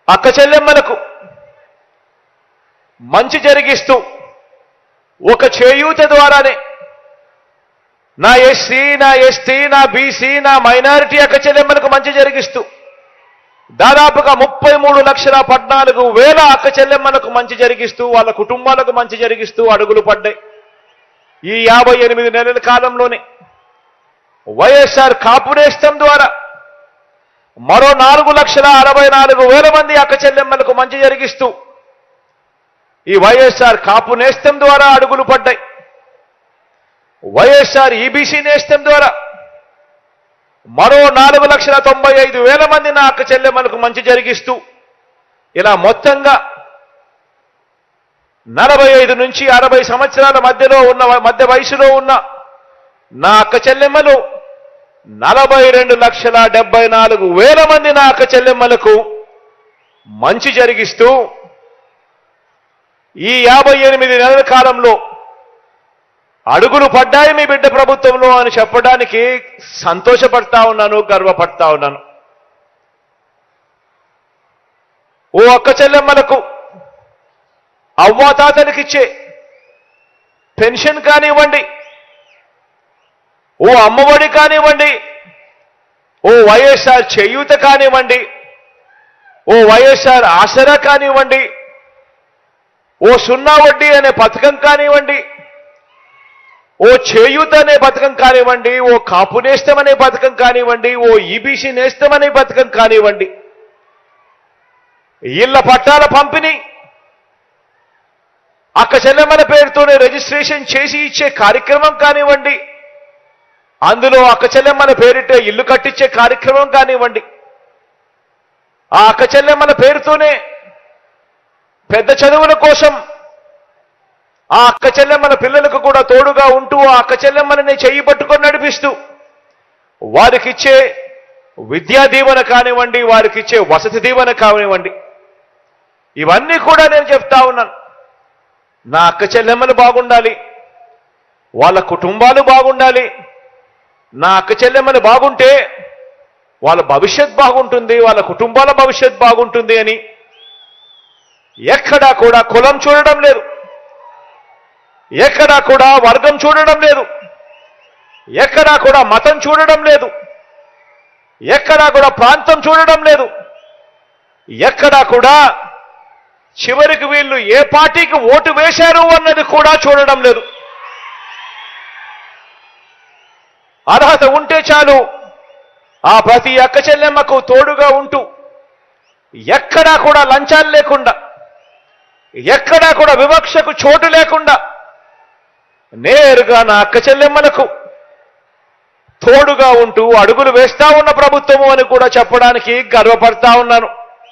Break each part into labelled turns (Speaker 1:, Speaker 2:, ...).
Speaker 1: అక్క చెల్లెమ్మలకు మంచి జరిగిస్తూ ఒక చేయూత ద్వారానే నా ఎస్సీ నా ఎస్టీ నా బీసీ నా మైనారిటీ అక్క చెల్లెమ్మలకు మంచి జరిగిస్తూ దాదాపుగా ముప్పై మూడు లక్షల పద్నాలుగు వేల అక్క చెల్లెమ్మలకు మంచి జరిగిస్తూ వాళ్ళ కుటుంబాలకు మంచి జరిగిస్తూ అడుగులు పడ్డాయి ఈ యాభై ఎనిమిది నెలల కాలంలోనే వైఎస్ఆర్ కాపు నేస్తం ద్వారా మరో నాలుగు లక్షల అరవై నాలుగు వేల మంది అక్క చెల్లెమ్మలకు మంచి జరిగిస్తూ ఈ వైఎస్ఆర్ కాపు నేస్తం ద్వారా అడుగులు పడ్డాయి వైఎస్ఆర్ ఈబీసీ నేస్తం ద్వారా మరో నాలుగు లక్షల తొంభై ఐదు వేల మంది నా అక్క చెల్లెమ్మలకు మంచి జరిగిస్తూ ఇలా మొత్తంగా నలభై ఐదు నుంచి అరవై సంవత్సరాల మధ్యలో ఉన్న మధ్య వయసులో ఉన్న నా అక్క చెల్లెమ్మలు నలభై రెండు లక్షల డెబ్బై నాలుగు వేల మంది నా అక్క చెల్లెమ్మలకు మంచి జరిగిస్తూ ఈ యాభై ఎనిమిది నెలల కాలంలో అడుగులు పడ్డాయి మీ బిడ్డ ప్రభుత్వంలో అని చెప్పడానికి సంతోషపడతా ఉన్నాను గర్వపడతా ఉన్నాను ఓ అక్క చెల్లెమ్మలకు అవ్వాతాతలకిచ్చే పెన్షన్ కానివ్వండి ఓ అమ్మఒడి కానివ్వండి ఓ వైఎస్ఆర్ చేయూత కానివ్వండి ఓ వైఎస్ఆర్ ఆసరా కానివ్వండి ఓ సున్నా వడ్డీ అనే పథకం కానివ్వండి ఓ చేయూత అనే పథకం కానివ్వండి ఓ కాపు నేస్తం అనే పథకం కానివ్వండి ఓ ఈబీసీ నేస్తం అనే పథకం కానివ్వండి ఇళ్ల పట్టాల పంపిణీ అక్క చెల్లెమ్మల పేరుతోనే రిజిస్ట్రేషన్ చేసి ఇచ్చే కార్యక్రమం కానివ్వండి అందులో అక్క చెల్లెమ్మల పేరిట ఇల్లు కట్టించే కార్యక్రమం కానివ్వండి ఆ అక్క చెల్లెమ్మల పేరుతోనే పెద్ద చదువుల కోసం ఆ అక్క చెల్లెమ్మల పిల్లలకు కూడా తోడుగా ఉంటూ ఆ అక్క చెల్లెమ్మలని చెయ్యి పట్టుకొని నడిపిస్తూ వారికిచ్చే విద్యా దీవెన కానివ్వండి వారికిచ్చే వసతి దీవెన కానివ్వండి ఇవన్నీ కూడా నేను చెప్తా ఉన్నాను నా అక్క చెల్లెమ్మలు బాగుండాలి వాళ్ళ కుటుంబాలు బాగుండాలి నా అక్క చెల్లెమ్మలు బాగుంటే వాళ్ళ భవిష్యత్ బాగుంటుంది వాళ్ళ కుటుంబాల భవిష్యత్ బాగుంటుంది అని ఎక్కడా కూడా కులం చూడడం లేదు ఎక్కడా కూడా వర్గం చూడడం లేదు ఎక్కడా కూడా మతం చూడడం లేదు ఎక్కడా కూడా ప్రాంతం చూడడం లేదు ఎక్కడా కూడా చివరికి వీళ్ళు ఏ పార్టీకి ఓటు వేశారు అన్నది కూడా చూడడం లేదు అర్హత ఉంటే చాలు ఆ ప్రతి అక్క చెల్లెమ్మకు తోడుగా ఉంటూ ఎక్కడా కూడా లంచాలు లేకుండా ఎక్కడా కూడా వివక్షకు చోటు లేకుండా నేరుగా నా అక్క చెల్లెమ్మలకు తోడుగా ఉంటూ అడుగులు వేస్తా ఉన్న ప్రభుత్వము అని కూడా చెప్పడానికి గర్వపడతా ఉన్నాను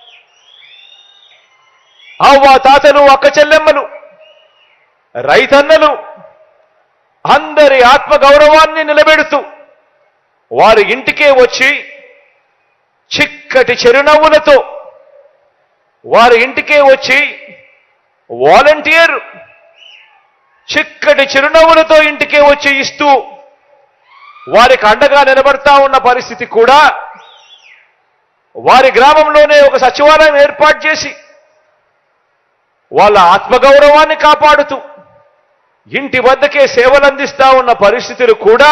Speaker 1: అవ్వ తాతలు అక్క చెల్లెమ్మలు రైతన్నలు అందరి ఆత్మ గౌరవాన్ని నిలబెడుతూ వారి ఇంటికే వచ్చి చిక్కటి చిరునవ్వులతో వారి ఇంటికే వచ్చి వాలంటీర్ చిక్కటి చిరునవ్వులతో ఇంటికే వచ్చి ఇస్తూ వారికి అండగా నిలబడతా ఉన్న పరిస్థితి కూడా వారి గ్రామంలోనే ఒక సచివాలయం ఏర్పాటు చేసి వాళ్ళ ఆత్మగౌరవాన్ని కాపాడుతూ ఇంటి వద్దకే సేవలు అందిస్తా ఉన్న పరిస్థితులు కూడా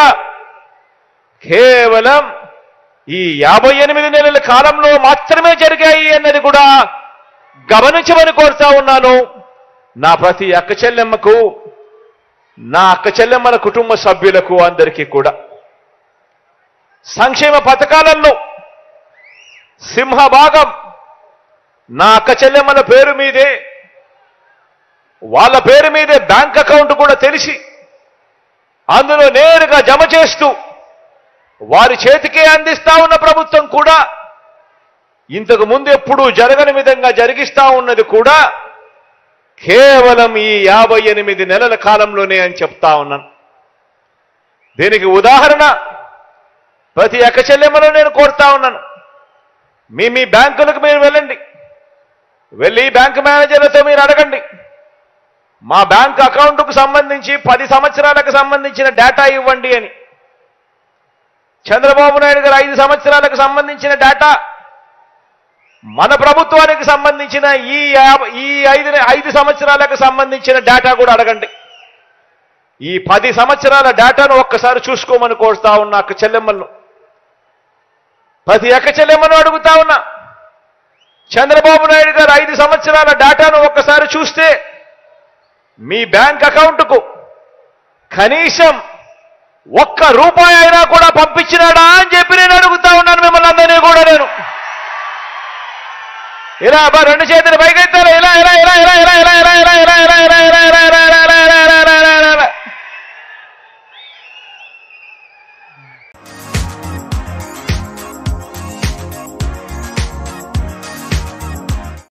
Speaker 1: కేవలం ఈ యాభై ఎనిమిది నెలల కాలంలో మాత్రమే జరిగాయి అన్నది కూడా గమనించమని కోరుతా ఉన్నాను నా ప్రతి అక్క చెల్లెమ్మకు నా అక్క చెల్లెమ్మల కుటుంబ సభ్యులకు అందరికీ కూడా సంక్షేమ పథకాలలో సింహభాగం నా అక్క చెల్లెమ్మల పేరు మీదే వాళ్ళ పేరు మీదే బ్యాంక్ అకౌంట్ కూడా తెలిసి అందులో నేరుగా జమ చేస్తూ వారి చేతికే అందిస్తా ఉన్న ప్రభుత్వం కూడా ఇంతకు ముందు ఎప్పుడూ జరగని విధంగా జరిగిస్తా ఉన్నది కూడా కేవలం ఈ యాభై ఎనిమిది నెలల కాలంలోనే అని చెప్తా ఉన్నాను దీనికి ఉదాహరణ ప్రతి అక్క చెల్లెమ్మలో నేను కోరుతా ఉన్నాను మీ మీ బ్యాంకులకు మీరు వెళ్ళండి వెళ్ళి బ్యాంకు మేనేజర్లతో మీరు అడగండి మా బ్యాంక్ అకౌంట్కు సంబంధించి పది సంవత్సరాలకు సంబంధించిన డేటా ఇవ్వండి అని చంద్రబాబు నాయుడు గారు ఐదు సంవత్సరాలకు సంబంధించిన డేటా మన ప్రభుత్వానికి సంబంధించిన ఈ యాభ- ఈ ఐదు ఐదు సంవత్సరాలకు సంబంధించిన డేటా కూడా అడగండి ఈ పది సంవత్సరాల డేటాను ఒక్కసారి చూసుకోమని కోరుతా ఉన్నా అక్క చెల్లెమ్మలను ప్రతి అక్క చెల్లెమ్మను అడుగుతా ఉన్నా చంద్రబాబు నాయుడు గారు ఐదు సంవత్సరాల డేటాను ఒక్కసారి చూస్తే మీ బ్యాంక్ అకౌంట్కు కనీసం ఒక్క రూపాయి అయినా కూడా పంపించినాడా అని చెప్పి నేను అడుగుతా ఉన్నాను మిమ్మల్ని అందరినీ కూడా నేను ఇలా అబ్బా రెండు చేతులు పైకెత్తారు ఇలా ఇలా ఇలా ఇలా ఇలా